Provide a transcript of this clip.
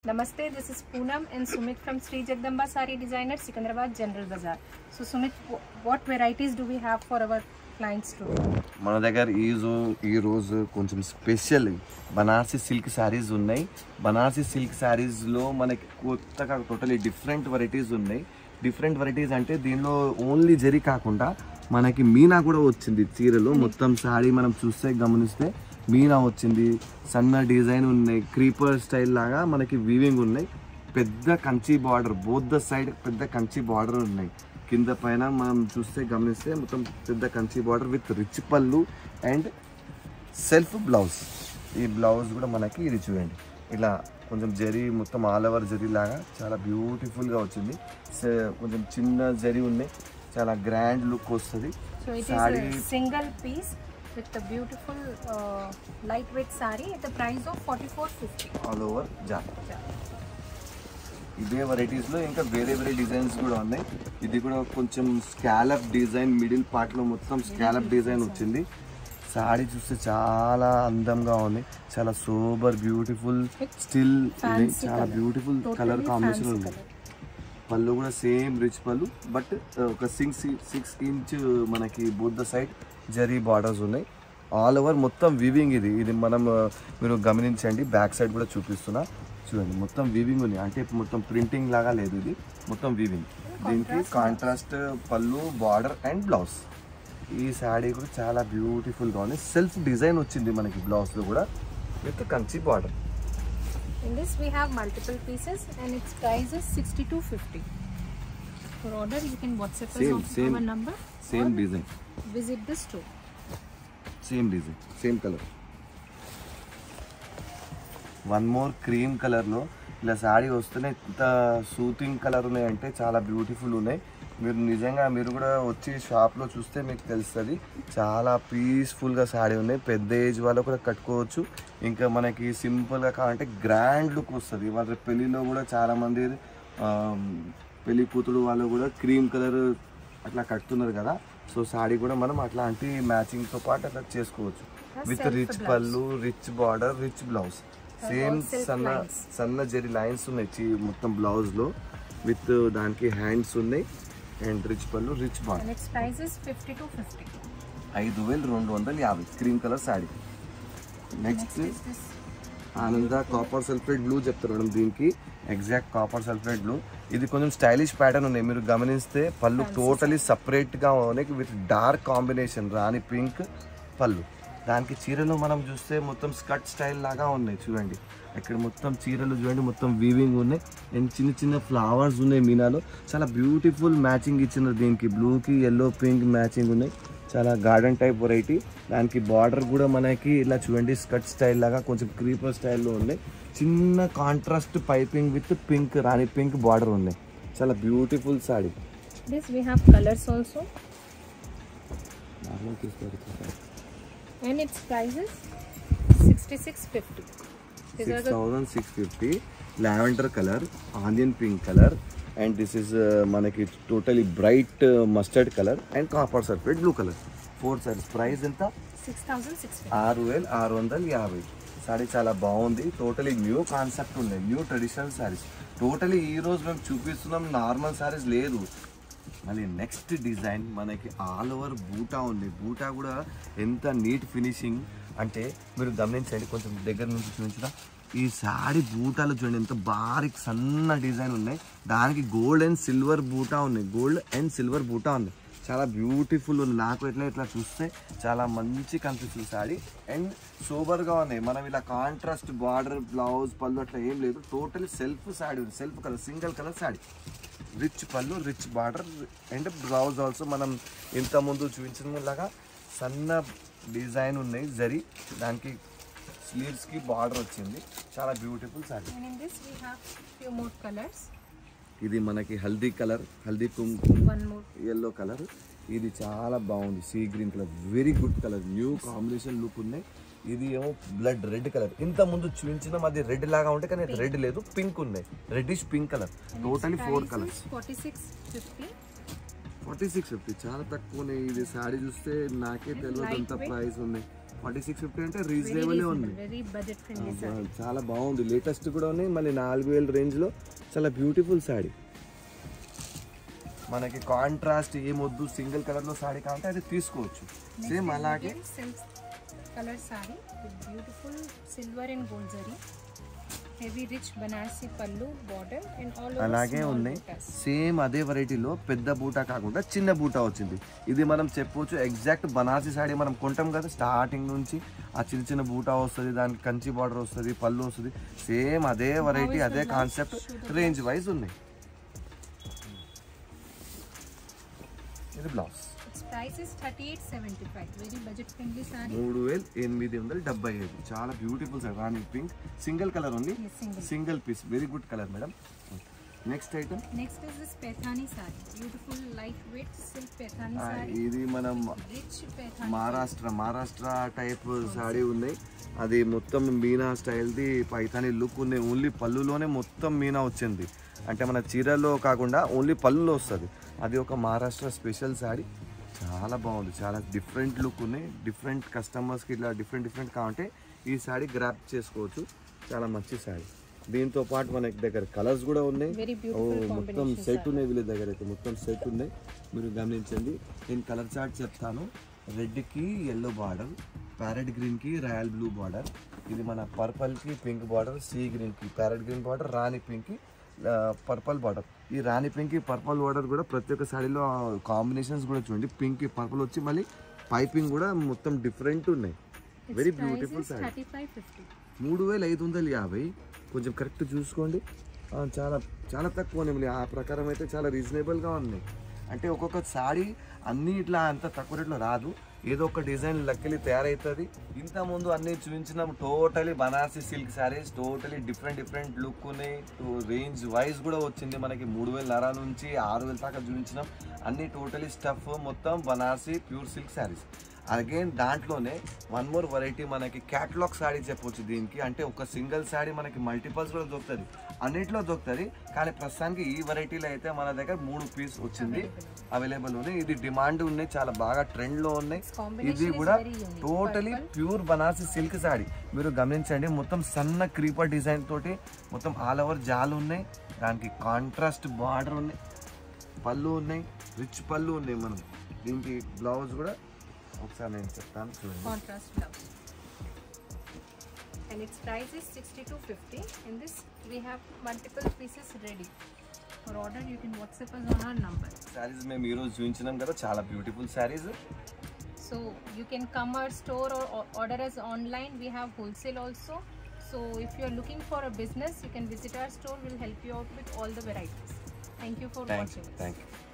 Namaste, this is Poonam and Sumit from Sri Jagdamba Sari Designer, Sikandrabad General Bazaar. So Sumit, wh- what varieties do we have for our clients today? మన దగ్గర ఈ రో ఈ రోజు కొంచెం special Banarasi silk saris ఉన్నాయి Banarasi silk శారీస్లో మనకి కొత్తగా టోటలీ డిఫరెంట్ వెరైటీస్ ఉన్నాయి డిఫరెంట్ వెరైటీస్ అంటే దీనిలో ఓన్లీ జరీ కాకుండా మనకి మీనా కూడా వచ్చింది చీరలో మొత్తం శారీ మనం చూస్తే గమనిస్తే మీనా వచ్చింది సన్న డిజైన్ ఉన్నాయి క్రీపర్ స్టైల్ లాగా మనకి వీవింగ్ ఉన్నాయి పెద్ద Kanchi border both the side పెద్ద కంచి బార్డర్ ఉన్నాయి కింద పైన మనం చూస్తే గమనిస్తే మొత్తం పెద్ద Kanchi border with rich pallu and self blouse ఈ బ్లౌజ్ కూడా మనకి ఇది చూడండి ఇలా కొంచెం జరీ మొత్తం ఆల్ ఓవర్ జరీ లాగా చాలా బ్యూటిఫుల్గా వచ్చింది సే- కొంచెం చిన్న జరీ ఉన్నాయి చాలా గ్రాండ్ లుక్ వస్తుంది So it is Saree- a single piece with a beautiful uh, lightweight sari at the price of 44.50. All over జా ఇదే varieties లో ఇంకా వేరే వేరే డిజైన్స్ కూడా ఉన్నాయి ఇది కూడా కొంచెం స్కాలప్ డిజైన్ మిడిల్ పార్ట్ లో మొత్తం స్కాలప్ డిజైన్ వచ్చింది సాడీ చూస్తే చాలా అందంగా ఉంది చాలా సూపర్ బ్యూటిఫుల్ స్టిల్ fancy చాలా colour. Beautiful Totally colour combination fancy ఉంది colour. పళ్ళు కూడా సేమ్ రిచ్ పళ్ళు బట్ ఒక సిక్స్ సిక్స్ ఇంచ్ మనకి బుద్ధ సైడ్ జరీ బార్డర్స్ ఉన్నాయి ఆల్ ఓవర్ మొత్తం వివింగ్ ఇది ఇది మనం ఆ, మీరు గమనించండి బ్యాక్ సైడ్ కూడా చూపిస్తున్నా చూడండి మొత్తం వివింగ్ ఉంది అంటే మొత్తం ప్రింటింగ్ లాగా లేదు ఇది మొత్తం వివింగ్ దీనికి కాంట్రాస్ట్ పళ్ళు బార్డర్ అండ్ బ్లౌజ్ ఈ శాడీ కూడా చాలా బ్యూటిఫుల్గా ఉంది సెల్ఫ్ డిజైన్ వచ్చింది మనకి బ్లౌజ్లో కూడా with Kanchi border In this we have multiple pieces and its price is 62.50. For order you can WhatsApp us Same, on same. our number same or design visit the store. Same design same colour one more cream కలర్లో ఇలా శారీ వస్తేనే ఇంత soothing colour ఉన్నాయంటే చాలా beautiful ఉన్నాయి మీరు నిజంగా మీరు కూడా వచ్చి షాప్లో చూస్తే మీకు తెలుస్తుంది చాలా పీస్ఫుల్గా శారీ ఉన్నాయి పెద్ద ఏజ్ వాళ్ళు కూడా కట్టుకోవచ్చు ఇంకా మనకి సింపుల్గా కావాలంటే గ్రాండ్ లుక్ వస్తుంది వాళ్ళ పెళ్ళిలో కూడా చాలామంది పెళ్లి కూతురు వాళ్ళు కూడా క్రీమ్ కలర్ అట్లా కట్టుతున్నారు కదా సో సాడీ కూడా మనం అట్లాంటి మ్యాచింగ్ తో పాటు అట్లా చేసుకోవచ్చు with self rich blouse. Pallu rich border rich blouse same all self సన్న lines. సన్న జరి లైన్స్ ఉన్నాయి చి- మొత్తం బ్లౌజ్ లో విత్ దానికి హ్యాండ్స్ ఉన్నాయి and rich pallu rich border And its price is 52.50. ఐదు వేలు రెండు వందల యాభై cream colour sari next Is this ఆనంద కాపర్ సల్ఫేట్ బ్లూ చెప్తారు మేడం దీనికి ఎగ్జాక్ట్ కాపర్ సల్ఫేట్ బ్లూ ఇది కొంచెం స్టైలిష్ ప్యాటర్న్ ఉన్నాయి మీరు గమనిస్తే పళ్ళు టోటలీ సపరేట్గా ఉన్నాయి with dark combination rani pink pallu దానికి చీరలు మనం చూస్తే మొత్తం స్కర్ట్ స్టైల్ లాగా ఉన్నాయి చూడండి ఇక్కడ మొత్తం చీరలు చూడండి మొత్తం వీవింగ్ ఉన్నాయి అండ్ చిన్న చిన్న ఫ్లవర్స్ ఉన్నాయి మీనాలో చాలా బ్యూటిఫుల్ మ్యాచింగ్ ఇచ్చిన దీనికి బ్లూకి ఎల్లో పింక్ మ్యాచింగ్ ఉన్నాయి చాలా గార్డెన్ టైప్ వెరైటీ దానికి బార్డర్ కూడా మనకి ఇలా చూడండి స్కర్ట్ స్టైల్ లాగా కొంచెం క్రీపర్ స్టైల్లో ఉన్నాయి చిన్న contrast piping with pink rani pink border ఉన్నాయి చాలా beautiful sari this we have colors also normal తీసుకోవాలి and its price is 66.50. These are six the thousand six fifty lavender colour onion pink colour and this is మనకి totally bright mustard colour and copper sulphate blue colour four saris price ఎంత 6,650. ఆరు వేలు ఆరు వందల యాభై సారీ చాలా బాగుంది టోటలీ న్యూ కాన్సెప్ట్ ఉన్నాయి న్యూ ట్రెడిషనల్ సారీస్ టోటలీ ఈ రోజు మేము చూపిస్తున్నాం నార్మల్ సారీస్ లేదు మళ్ళీ నెక్స్ట్ డిజైన్ మనకి ఆల్ ఓవర్ బూటా ఉంది బూటా కూడా ఎంత నీట్ ఫినిషింగ్ అంటే మీరు గమనించండి కొంచెం దగ్గర నుంచి చూపించరా ఈ సారీ బూటాలు చూడండి ఎంత బారిక్ సన్న డిజైన్ ఉన్నాయి దానికి గోల్డ్ అండ్ సిల్వర్ బూటా ఉన్నాయి గోల్డ్ అండ్ సిల్వర్ బూటా ఉంది చాలా బ్యూటిఫుల్ ఉంది నాకు ఎట్లా ఇట్లా చూస్తే చాలా మంచి కనిపిస్తుంది సాడీ అండ్ సూపర్గా ఉన్నాయి మనం ఇలా కాంట్రాస్ట్ బార్డర్ బ్లౌజ్ పళ్ళు అట్లా ఏం లేదు టోటల్ సెల్ఫ్ సాడీ ఉంది self colour single colour sari rich pallu rich border and blouse also మనం ఇంత ముందు చూపించిన లాగా సన్న డిజైన్ ఉన్నాయి జరి దానికి స్లీవ్స్కి బార్డర్ వచ్చింది చాలా beautiful sari And in this we have few more colors. ఇది మనకి హల్దీ కలర్ హల్దీ కుంకుమ One more. ఎల్లో కలర్ ఇది చాలా బాగుంది sea green colour very good colour new combination look ఉన్నాయి ఇది ఏమో బ్లడ్ రెడ్ కలర్ ఇంత ముందు చూపించిన అది రెడ్ లాగా ఉంటే కానీ రెడ్ లేదు పింక్ ఉన్నాయి reddish pink colour totally four Price colours is 46.50. Forty six fifty చాలా తక్కువ ఉన్నాయి ఇది శారీ చూస్తే నాకే తెలియదు అంత lightweight. ప్రైస్ ఉన్నాయి ఫార్టీ సిక్స్ ఫిఫ్టీ అంటే రీజనబుల్ ఉంది వెరీ బడ్జెట్ ఫ్రెండ్లీ ఆ, చాలా బాగుంది లేటెస్ట్ కూడా ఉన్నాయి మళ్ళీ నాలుగు వేల రేంజ్లో చాలా బ్యూటిఫుల్ సాడీ మనకి కాంట్రాస్ట్ ఏమొద్దు సింగిల్ కలర్లో సాడీ కావాలంటే అది తీసుకోవచ్చు సేమ్ అలాగే silk colour sari with beautiful silver and gold zari heavy rich Banarasi pallu border and all అలాగే ఉన్నాయి సేమ్ అదే వెరైటీలో పెద్ద బూటా కాకుండా చిన్న బూటా వచ్చింది ఇది మనం చెప్పొచ్చు ఎగ్జాక్ట్ బనారసి సాడీ మనం కొంటాం కదా స్టార్టింగ్ నుంచి ఆ చిన్న చిన్న బూటా వస్తుంది దానికి కంచి బార్డర్ వస్తుంది పళ్ళు వస్తుంది సేమ్ అదే వెరైటీ అదే కాన్సెప్ట్ రేంజ్ వైజ్ ఉన్నాయి ఇది blouse it's price is thirty eight seventy five very budget friendly sari మూడు వేలు ఎనిమిది వందల డెబ్బై ఐదు చాలా beautiful sir rani pink single colour ఉంది single single piece very good colour madam next item next is this Paithani sari beautiful light weight silk Paithani sari ఇది మనం రిచ్ పేథానీ మహారాష్ట్ర మహారాష్ట్ర టైప్ సాడీ ఉన్నాయి అది మొత్తం మీనా స్టైల్ది పైతాని లుక్ ఉన్నాయి ఓన్లీ పళ్ళులోనే మొత్తం మీనా వచ్చింది అంటే మన చీరల్లో కాకుండా ఓన్లీ పళ్ళులో వస్తుంది అది ఒక మహారాష్ట్ర స్పెషల్ సాడీ చాలా బాగుంది చాలా డిఫరెంట్ లుక్ ఉన్నాయి డిఫరెంట్ కస్టమర్స్కి ఇట్లా డిఫరెంట్ డిఫరెంట్ కావాలంటే ఈ సాడీ గ్రాప్ చేసుకోవచ్చు చాలా మంచి సాడీ దీంతో పాటు మనకి దగ్గర కలర్స్ కూడా ఉన్నాయి వెరీ ఓ బ్యూటిఫుల్ మొత్తం సెట్ ఉన్నాయి వీళ్ళ దగ్గర అయితే మొత్తం సెట్ ఉన్నాయి మీరు గమనించండి నేను కలర్ చార్ట్ చెప్తాను రెడ్కి ఎల్లో బార్డర్ ప్యారెట్ గ్రీన్కి రాయల్ బ్లూ బార్డర్ ఇది మన పర్పల్కి పింక్ బార్డర్ సీ గ్రీన్కి ప్యారెట్ గ్రీన్ బార్డర్ రాణి పింక్కి పర్పల్ బార్డర్ ఈ రాణి పింక్కి పర్పల్ బార్డర్ కూడా ప్రతి ఒక్క సాడీలో కాంబినేషన్స్ కూడా చూడండి పింక్కి పర్పల్ వచ్చి మళ్ళీ పైపింగ్ కూడా మొత్తం డిఫరెంట్ ఉన్నాయి very beautiful sari thirty five fifty మూడు వేల ఐదు వందల యాభై కొంచెం కరెక్ట్ చూసుకోండి ఆ, చాలా చాలా తక్కువ ఉన్నాయి ఆ ప్రకారం అయితే చాలా రీజనబుల్గా ఉన్నాయి అంటే ఒక్కొక్క సాడీ అన్నీ ఇట్లా అంత తక్కువ రేట్లో రాదు ఏదో ఒక డిజైన్ లక్కలి తయారవుతుంది ఇంత ముందు అన్ని చూపించినాం totally Banarasi silk saris totally different different look ఉన్నాయి రేంజ్ వైజ్ కూడా వచ్చింది మనకి మూడు వేల నర నుంచి ఆరు వేల దాకా చూపించినాం అన్ని టోటలీ స్టఫ్ మొత్తం Banarasi pure silk saris again దాంట్లోనే వన్ మోర్ వెరైటీ మనకి క్యాటలాగ్ శారీ చెప్పొచ్చు దీనికి అంటే ఒక సింగిల్ శారీ మనకి మల్టిపల్స్ కూడా దొరుకుతుంది అన్నిట్లో దొరుకుతుంది కానీ ప్రస్తుతానికి ఈ వెరైటీలో అయితే మన దగ్గర మూడు పీస్ వచ్చింది అవైలబుల్ ఉంది ఇది డిమాండ్ ఉన్నాయి చాలా బాగా ట్రెండ్లో ఉన్నాయి ఇది కూడా totally pure Banarasi silk sari మీరు గమనించండి మొత్తం సన్న క్రీపర్ డిజైన్ తోటి మొత్తం ఆల్ ఓవర్ జాలు ఉన్నాయి దానికి కాంట్రాస్ట్ బార్డర్ ఉన్నాయి పళ్ళు ఉన్నాయి రిచ్ పళ్ళు ఉన్నాయి మనం దీనికి బ్లౌజ్ కూడా ఒకసారి నేను చెప్తాను చూడండి contrast blouse and its price is 6250 in this we have multiple pieces ready for order you can whatsapp us on our number saris మేము ఈరోజు చూపించినాం కదా చాలా beautiful saris so you can come our store or or order us online we have wholesale also so if you are looking for a business you can visit our store we'll help you out with all the varieties thank you for thank you watching thank you